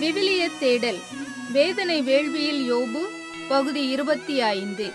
விவிலிய தேடல் வேதனை வேள்வியில் யோபு பகுதி இருபத்தி ஐந்து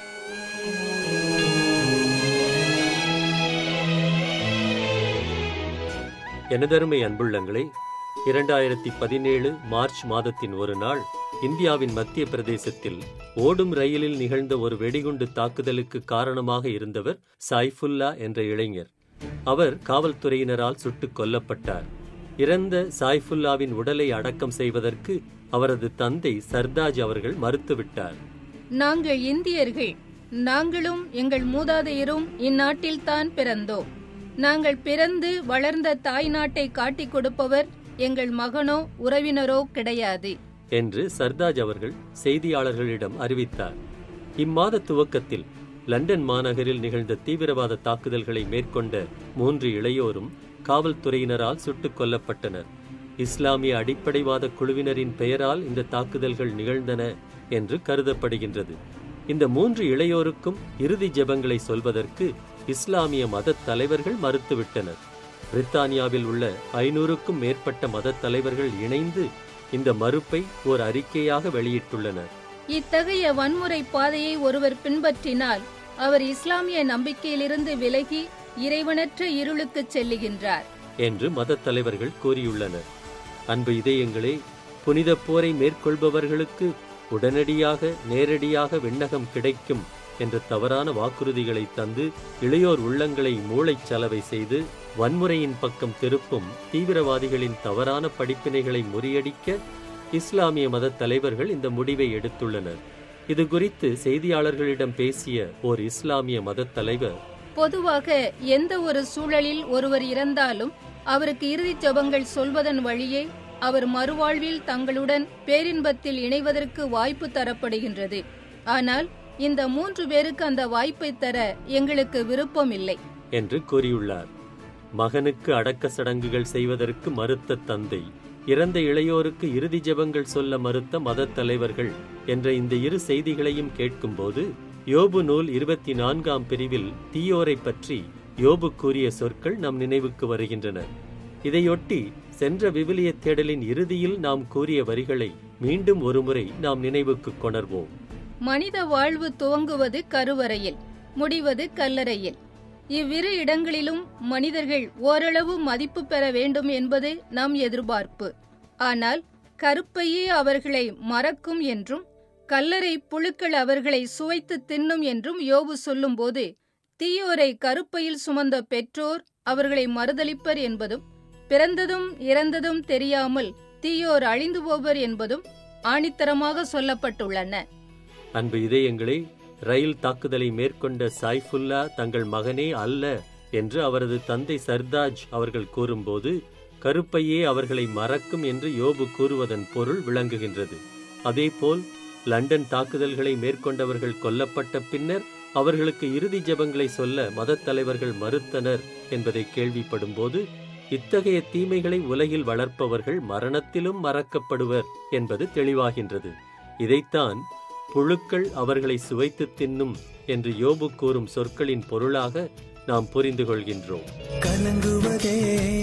எனதருமை அன்புள்ளங்களே இரண்டாயிரத்தி பதினேழு மார்ச் மாதத்தின் ஒரு நாள் இந்தியாவின் மத்திய பிரதேசத்தில் ஓடும் ரயிலில் நிகழ்ந்த ஒரு வெடிகுண்டு தாக்குதலுக்கு காரணமாக இருந்தவர் சாய்ஃபுல்லா என்ற இளைஞர் அவர் காவல்துறையினரால் சுட்டுக் கொல்லப்பட்டார் இறந்த சாய்ஃபுல்லாவின் உடலை அடக்கம் செய்வதற்கு அவரது தந்தை சர்தாஜ் அவர்கள் மறுத்துவிட்டார் நாங்கள் இந்தியர்கள் நாங்களும் எங்கள் மூதாதையரும் இந்நாட்டில்தான் பிறந்தோம் நாங்கள் பிறந்து வளர்ந்த தாய் நாட்டை காட்டிக் கொடுப்பவர் எங்கள் மகனோ உறவினரோ கிடையாது என்று சர்தாஜ் அவர்கள் செய்தியாளர்களிடம் அறிவித்தார் இம்மாத துவக்கத்தில் லண்டன் மாநகரில் நிகழ்ந்த தீவிரவாத தாக்குதல்களை மேற்கொண்ட மூன்று இளையோரும் காவல்துறையினரால் சுட்டுக் கொல்லப்பட்டனர் இஸ்லாமிய அடிப்படைவாத குழுவினரின் பெயரால் இந்த தாக்குதல்கள் நிகழ்ந்தன என்று கருதப்படுகின்றது இந்த மூன்று இளையோருக்கும் இறுதி ஜெபங்களை சொல்வதற்கு இஸ்லாமிய மதத் தலைவர்கள் மறுத்துவிட்டனர் பிரித்தானியாவில் உள்ள ஐநூறுக்கும் மேற்பட்ட மதத் தலைவர்கள் இணைந்து இந்த மறுப்பை ஓர் அறிக்கையாக வெளியிட்டுள்ளனர் இத்தகைய வன்முறை பாதையை ஒருவர் பின்பற்றினால் அவர் இஸ்லாமிய நம்பிக்கையிலிருந்து விலகி இறைவனற்ற இருளுக்குச் செல்லுகின்றார் என்று மதத் தலைவர்கள் கூறியுள்ளனர் அன்பு இதயங்களே புனித போரை மேற்கொள்பவர்களுக்கு உடனடியாக நேரடியாக விண்ணகம் கிடைக்கும் என்ற தவறான வாக்குறுதிகளை தந்து இளையோர் உள்ளங்களை மூளைச் சலவை செய்து வன்முறையின் பக்கம் திருப்பும் தீவிரவாதிகளின் தவறான படிப்பினைகளை முறியடிக்க இஸ்லாமிய மதத் தலைவர்கள் இந்த முடிவை எடுத்துள்ளனர் இது குறித்து செய்தியாளர்களிடம் பேசிய ஓர் இஸ்லாமிய மதத் தலைவர் பொதுவாக எந்த ஒரு சூழலில் ஒருவர் இறந்தாலும் அவருக்கு இறுதிச் ஜெபங்கள் சொல்வதன் வழியே அவர் மறுவாழ்வில் தங்களுடன் பேரின்பத்தில் இணைவதற்கு வாய்ப்பு தரப்படுகின்றது ஆனால் இந்த மூன்று பேருக்கு அந்த வாய்ப்பை தர எங்களுக்கு விருப்பம் இல்லை என்று கூறியுள்ளார் மகனுக்கு அடக்க சடங்குகள் செய்வதற்கு மறுத்த தந்தை இறந்த இளையோருக்கு இறுதி ஜெபங்கள் சொல்ல மறுத்த மதத் தலைவர்கள் என்ற இந்த இரு செய்திகளையும் கேட்கும்போது யோபு நூல் இருபத்தி நான்காம் பிரிவில் தீயோரை பற்றி யோபு கூறிய சொற்கள் நம் நினைவுக்கு வருகின்றன இதையொட்டி சென்ற விவிலிய தேடலின் இறுதியில் நாம் கூறிய வரிகளை மீண்டும் ஒருமுறை நாம் நினைவுக்கு கொணர்வோம் மனித வாழ்வு துவங்குவது கருவறையில் முடிவது கல்லறையில் இவ்விரு இடங்களிலும் மனிதர்கள் ஓரளவு மதிப்பு பெற வேண்டும் என்பது நம் எதிர்பார்ப்பு ஆனால் கருப்பையே அவர்களை மறக்கும் என்றும் கல்லறை புழுக்கள் அவர்களை சுவைத்து தின்னும் என்றும் யோபு சொல்லும்போது தீயோரை கருப்பையில் சுமந்த பெற்றோர் அவர்களை மறுதலிப்பர் என்பதும் பிறந்ததும் இறந்ததும் தெரியாமல் தீயோர் அழிந்து போவர் என்பதும் ஆணித்தரமாக சொல்லப்பட்டுள்ளன அன்பு இதயங்களே ரயில் தாக்குதலை மேற்கொண்ட சாய்ஃபுல்லா தங்கள் மகனே அல்ல என்று அவரது தந்தை சர்தாஜ் அவர்கள் கூறும்போது கருப்பையே அவர்களை மறக்கும் என்று யோபு கூறுவதன் பொருள் விளங்குகின்றது அதேபோல் லண்டன் தாக்குதல்களை மேற்கொண்டவர்கள் கொல்லப்பட்ட பின்னர் அவர்களுக்கு இறுதி ஜெபங்களை சொல்ல மதத் தலைவர்கள் மறுத்தனர் என்பதை கேள்விப்படும்போது இத்தகைய தீமைகளை உலகில் வளர்ப்பவர்கள் மரணத்திலும் மறக்கப்படுவர் என்பது தெளிவாகின்றது இதைத்தான் புழுக்கள் அவர்களை சுவைத்து தின்னும் என்று யோபு கூறும் சொற்களின் பொருளாக நாம் புரிந்து கொள்கின்றோம் கலங்குவதே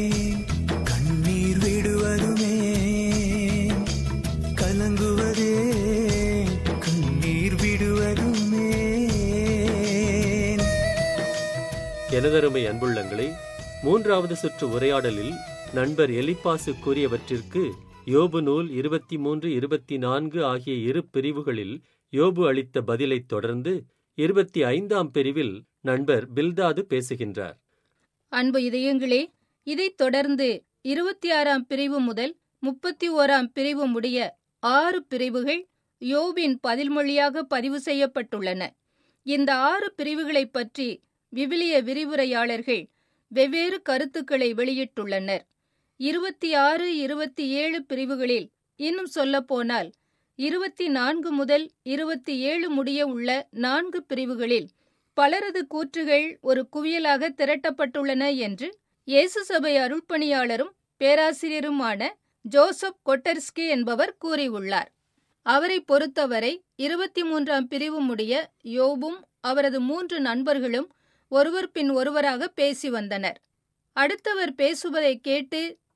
கண்ணீர் விடுவதுமே கலங்குவதே கண்ணீர் விடுவதுமே எனதருமை அன்புள்ளங்களே மூன்றாவது சுற்று உரையாடலில் நண்பர் எலிப்பாசு கூறியவற்றிற்கு யோபு நூல் இருபத்தி மூன்று இருபத்தி நான்கு ஆகிய இரு பிரிவுகளில் யோபு அளித்த பதிலைத் தொடர்ந்து இருபத்தி ஐந்தாம் பிரிவில் நண்பர் பில்தாது பேசுகின்றார் அன்பு இதயங்களே இதைத் தொடர்ந்து இருபத்தி ஆறாம் பிரிவு முதல் முப்பத்தி ஓராம் பிரிவு முடிய ஆறு பிரிவுகள் யோபின் பதில்மொழியாக பதிவு செய்யப்பட்டுள்ளன இந்த ஆறு பிரிவுகளைப் பற்றி விவிலிய விரிவுரையாளர்கள் வெவ்வேறு கருத்துக்களை வெளியிட்டுள்ளனர் இருபத்தி ஆறு இருபத்தி ஏழு பிரிவுகளில் இன்னும் சொல்லப்போனால் இருபத்தி நான்கு முதல் இருபத்தி ஏழு முடிய உள்ள நான்கு பிரிவுகளில் பலரது கூற்றுகள் ஒரு குவியலாக திரட்டப்பட்டுள்ளன என்று இயேசு சபை அருள்பணியாளரும் பேராசிரியருமான ஜோசப் கொட்டர்ஸ்கி என்பவர் கூறியுள்ளார் அவரை பொறுத்தவரை இருபத்தி மூன்றாம் பிரிவு முடிய யோபும் அவரது மூன்று நண்பர்களும் ஒருவர் பின் ஒருவராக பேசி வந்தனர் அடுத்தவர் பேசுவதை கேட்டு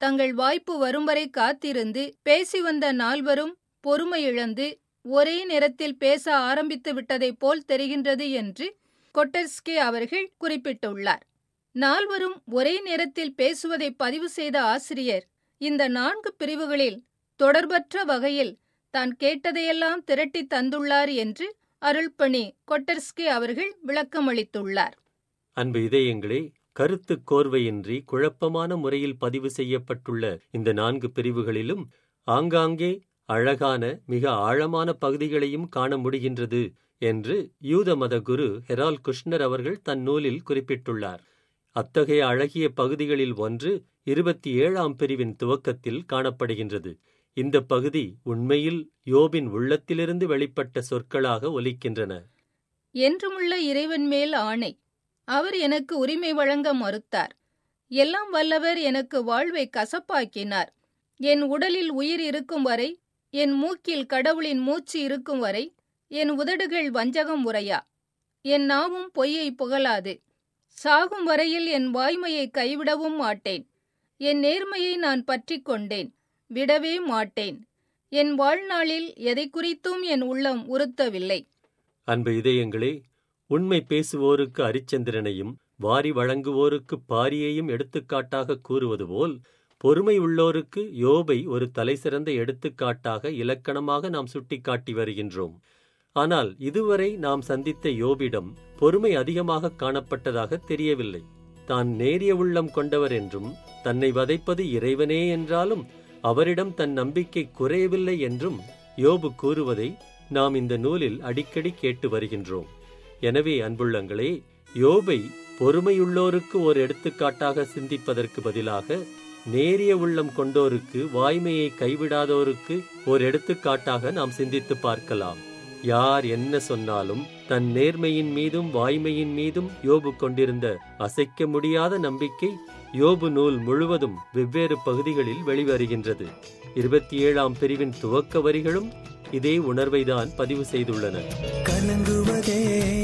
தங்கள் வாய்ப்பு வரும் வரை காத்திருந்து பேசி வந்த நால்வரும் பொறுமை இழந்து ஒரே நேரத்தில் பேச ஆரம்பித்து விட்டதைப் போல் தெரிகின்றது என்று கொட்டர்ஸ்கே அவர்கள் குறிப்பிட்டுள்ளார் நால்வரும் ஒரே நேரத்தில் பேசுவதை பதிவு செய்த ஆசிரியர் இந்த நான்கு பிரிவுகளில் தொடர்பற்ற வகையில் தான் கேட்டதையெல்லாம் திரட்டி தந்துள்ளார் என்று அருள்பணி கொட்டர்ஸ்கே அவர்கள் விளக்கமளித்துள்ளார் அன்பு இதயங்களே கருத்து கோர்வையின்றி குழப்பமான முறையில் பதிவு செய்யப்பட்டுள்ள இந்த நான்கு பிரிவுகளிலும் ஆங்காங்கே அழகான மிக ஆழமான பகுதிகளையும் காண முடிகின்றது என்று யூத மத குரு ஹெரால் குஷ்னர் அவர்கள் தன் நூலில் குறிப்பிட்டுள்ளார் அத்தகைய அழகிய பகுதிகளில் ஒன்று இருபத்தி ஏழாம் பிரிவின் துவக்கத்தில் காணப்படுகின்றது இந்த பகுதி உண்மையில் யோபின் உள்ளத்திலிருந்து வெளிப்பட்ட சொற்களாக ஒலிக்கின்றன என்றுமுள்ள இறைவன் மேல் ஆணை அவர் எனக்கு உரிமை வழங்க மறுத்தார் எல்லாம் வல்லவர் எனக்கு வாழ்வை கசப்பாக்கினார் என் உடலில் உயிர் இருக்கும் வரை என் மூக்கில் கடவுளின் மூச்சு இருக்கும் வரை என் உதடுகள் வஞ்சகம் உரையா என் நாவும் பொய்யை புகழாது சாகும் வரையில் என் வாய்மையை கைவிடவும் மாட்டேன் என் நேர்மையை நான் பற்றிக் கொண்டேன் விடவே மாட்டேன் என் வாழ்நாளில் எதை குறித்தும் என் உள்ளம் உறுத்தவில்லை அன்பு இதயங்களே உண்மை பேசுவோருக்கு அரிச்சந்திரனையும் வாரி வழங்குவோருக்கு பாரியையும் எடுத்துக்காட்டாக கூறுவது போல் பொறுமை உள்ளோருக்கு யோபை ஒரு தலைசிறந்த எடுத்துக்காட்டாக இலக்கணமாக நாம் சுட்டிக்காட்டி வருகின்றோம் ஆனால் இதுவரை நாம் சந்தித்த யோபிடம் பொறுமை அதிகமாக காணப்பட்டதாக தெரியவில்லை தான் நேரிய உள்ளம் கொண்டவர் என்றும் தன்னை வதைப்பது இறைவனே என்றாலும் அவரிடம் தன் நம்பிக்கை குறையவில்லை என்றும் யோபு கூறுவதை நாம் இந்த நூலில் அடிக்கடி கேட்டு வருகின்றோம் எனவே அன்புள்ளங்களே யோபை பொறுமையுள்ளோருக்கு ஒரு எடுத்துக்காட்டாக சிந்திப்பதற்கு பதிலாக நேரிய உள்ளம் கொண்டோருக்கு வாய்மையை கைவிடாதோருக்கு ஒரு எடுத்துக்காட்டாக நாம் சிந்தித்து பார்க்கலாம் யார் என்ன சொன்னாலும் தன் நேர்மையின் மீதும் வாய்மையின் மீதும் யோபு கொண்டிருந்த அசைக்க முடியாத நம்பிக்கை யோபு நூல் முழுவதும் வெவ்வேறு பகுதிகளில் வெளிவருகின்றது இருபத்தி ஏழாம் பிரிவின் துவக்க வரிகளும் இதே உணர்வைதான் பதிவு செய்துள்ளன கலங்குவதே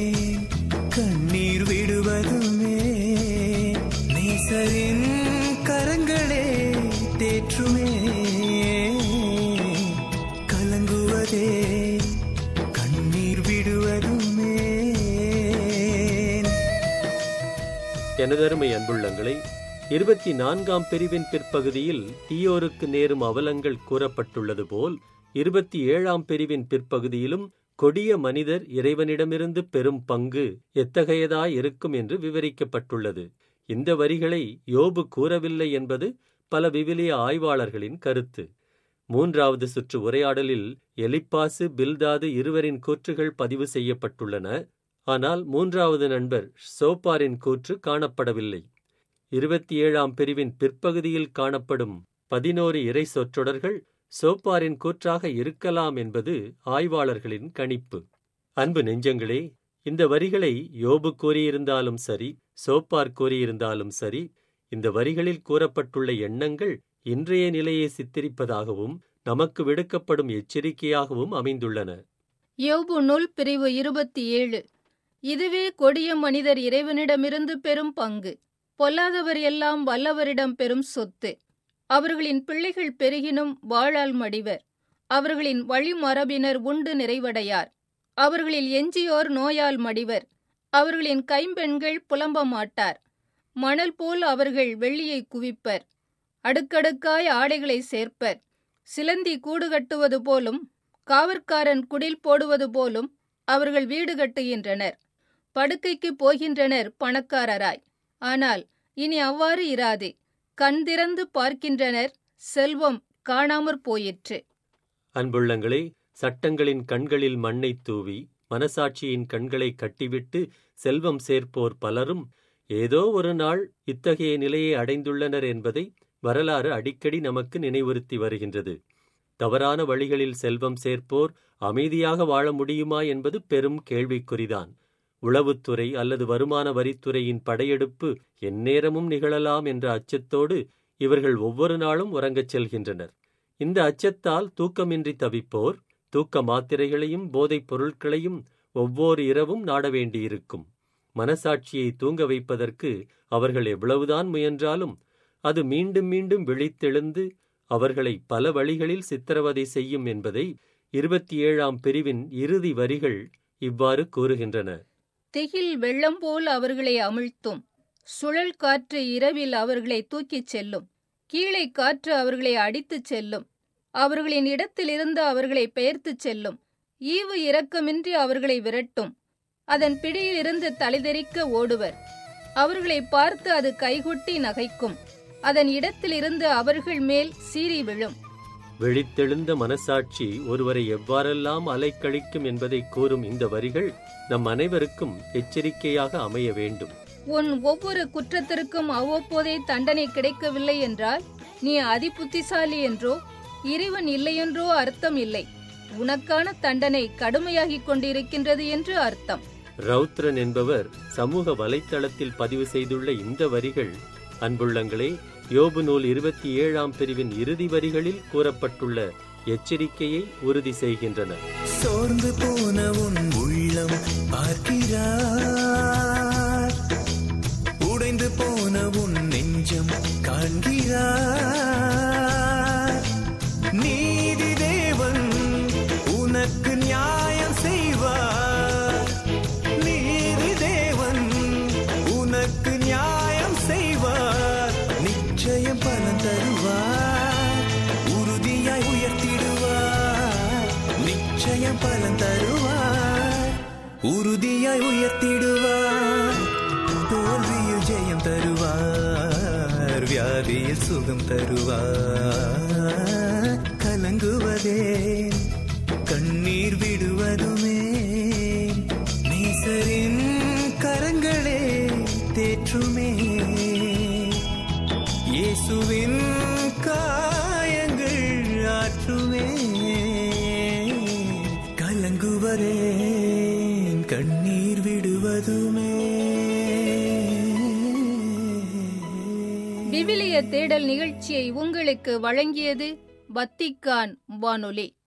கண்ணீர் விடுவதுமே நேசரின் கரங்களே தேற்றுமே கலங்குவதே கண்ணீர் விடுவதுமே எனதருமை அன்புள்ளங்களை இருபத்தி நான்காம் பிரிவின் பிற்பகுதியில் தீயோருக்கு நேரும் அவலங்கள் கூறப்பட்டுள்ளது போல் இருபத்தி ஏழாம் பிரிவின் பிற்பகுதியிலும் கொடிய மனிதர் இறைவனிடமிருந்து பெரும் பங்கு எத்தகையதாய் இருக்கும் என்று விவரிக்கப்பட்டுள்ளது இந்த வரிகளை யோபு கூறவில்லை என்பது பல விவிலிய ஆய்வாளர்களின் கருத்து மூன்றாவது சுற்று உரையாடலில் எலிப்பாசு பில்தாது இருவரின் கூற்றுகள் பதிவு செய்யப்பட்டுள்ளன ஆனால் மூன்றாவது நண்பர் சோப்பாரின் கூற்று காணப்படவில்லை இருபத்தி ஏழாம் பிரிவின் பிற்பகுதியில் காணப்படும் பதினோரு இறை சொற்றொடர்கள் சோப்பாரின் கூற்றாக இருக்கலாம் என்பது ஆய்வாளர்களின் கணிப்பு அன்பு நெஞ்சங்களே இந்த வரிகளை யோபு கூறியிருந்தாலும் சரி சோப்பார் கூறியிருந்தாலும் சரி இந்த வரிகளில் கூறப்பட்டுள்ள எண்ணங்கள் இன்றைய நிலையை சித்தரிப்பதாகவும் நமக்கு விடுக்கப்படும் எச்சரிக்கையாகவும் அமைந்துள்ளன யோபு நூல் பிரிவு இருபத்தி ஏழு இதுவே கொடிய மனிதர் இறைவனிடமிருந்து பெறும் பங்கு பொல்லாதவர் எல்லாம் வல்லவரிடம் பெறும் சொத்து அவர்களின் பிள்ளைகள் பெருகினும் வாழால் மடிவர் அவர்களின் வழிமரபினர் உண்டு நிறைவடையார் அவர்களில் எஞ்சியோர் நோயால் மடிவர் அவர்களின் கைம்பெண்கள் புலம்ப மாட்டார் மணல் போல் அவர்கள் வெள்ளியை குவிப்பர் அடுக்கடுக்காய் ஆடைகளை சேர்ப்பர் சிலந்தி கூடு கட்டுவது போலும் காவற்காரன் குடில் போடுவது போலும் அவர்கள் வீடு கட்டுகின்றனர் படுக்கைக்கு போகின்றனர் பணக்காரராய் ஆனால் இனி அவ்வாறு இராது கண் திறந்து பார்க்கின்றனர் செல்வம் காணாமற் போயிற்று அன்புள்ளங்களே சட்டங்களின் கண்களில் மண்ணைத் தூவி மனசாட்சியின் கண்களை கட்டிவிட்டு செல்வம் சேர்ப்போர் பலரும் ஏதோ ஒரு நாள் இத்தகைய நிலையை அடைந்துள்ளனர் என்பதை வரலாறு அடிக்கடி நமக்கு நினைவுறுத்தி வருகின்றது தவறான வழிகளில் செல்வம் சேர்ப்போர் அமைதியாக வாழ முடியுமா என்பது பெரும் கேள்விக்குறிதான் உளவுத்துறை அல்லது வருமான வரித்துறையின் படையெடுப்பு எந்நேரமும் நிகழலாம் என்ற அச்சத்தோடு இவர்கள் ஒவ்வொரு நாளும் உறங்கச் செல்கின்றனர் இந்த அச்சத்தால் தூக்கமின்றி தவிப்போர் தூக்க மாத்திரைகளையும் போதைப் பொருட்களையும் ஒவ்வொரு இரவும் நாட வேண்டியிருக்கும் மனசாட்சியை தூங்க வைப்பதற்கு அவர்கள் எவ்வளவுதான் முயன்றாலும் அது மீண்டும் மீண்டும் விழித்தெழுந்து அவர்களை பல வழிகளில் சித்திரவதை செய்யும் என்பதை இருபத்தி ஏழாம் பிரிவின் இறுதி வரிகள் இவ்வாறு கூறுகின்றன திகில் வெள்ளம் போல் அவர்களை அமிழ்த்தும் சுழல் காற்று இரவில் அவர்களை தூக்கிச் செல்லும் கீழே காற்று அவர்களை அடித்துச் செல்லும் அவர்களின் இடத்திலிருந்து அவர்களை பெயர்த்துச் செல்லும் ஈவு இரக்கமின்றி அவர்களை விரட்டும் அதன் பிடியிலிருந்து தலைதெறிக்க ஓடுவர் அவர்களை பார்த்து அது கைகொட்டி நகைக்கும் அதன் இடத்திலிருந்து அவர்கள் மேல் சீறி விழும் விழித்தெழுந்த மனசாட்சி ஒருவரை எவ்வாறெல்லாம் அலைக்கழிக்கும் என்பதை கூறும் இந்த வரிகள் நம் அனைவருக்கும் எச்சரிக்கையாக அமைய வேண்டும் உன் ஒவ்வொரு குற்றத்திற்கும் அவ்வப்போதே தண்டனை கிடைக்கவில்லை என்றால் நீ அதிபுத்திசாலி என்றோ இறைவன் இல்லையென்றோ அர்த்தம் இல்லை உனக்கான தண்டனை கடுமையாகிக் கொண்டிருக்கின்றது என்று அர்த்தம் ரவுத்ரன் என்பவர் சமூக வலைத்தளத்தில் பதிவு செய்துள்ள இந்த வரிகள் அன்புள்ளங்களே யோபு நூல் இருபத்தி ஏழாம் பிரிவின் இறுதி வரிகளில் கூறப்பட்டுள்ள எச்சரிக்கையை உறுதி செய்கின்றன சோர்ந்து போன உன் உள்ளம் பார்க்கிறார் உடைந்து போன உன் நெஞ்சம் காண்கிறார் நீதி தேவன் உனக்கு நியாயம் செய்வார் நீதி தேவன் உனக்கு நியாயம் செய்வார் நிச்சயம் பலன் தருவார் உறுதியாய் உயர்த்திடுவார் நிச்சயம் பலன் தருவார் உறுதியாய் உயர்த்திடுவார் தோல்வியில் ஜெயம் தருவார் வியாதியில் சுகம் தருவார் கலங்குவதே கண்ணீர் விடுவதுமே நேசரின் கரங்களே தேற்றுமே இயேசுவின் காயங்கள் ஆற்றுமே கலங்குவதே கண்ணீர் விடுவதுமே விவிலிய தேடல் நிகழ்ச்சியை உங்களுக்கு வழங்கியது வத்திக்கான் வானொலி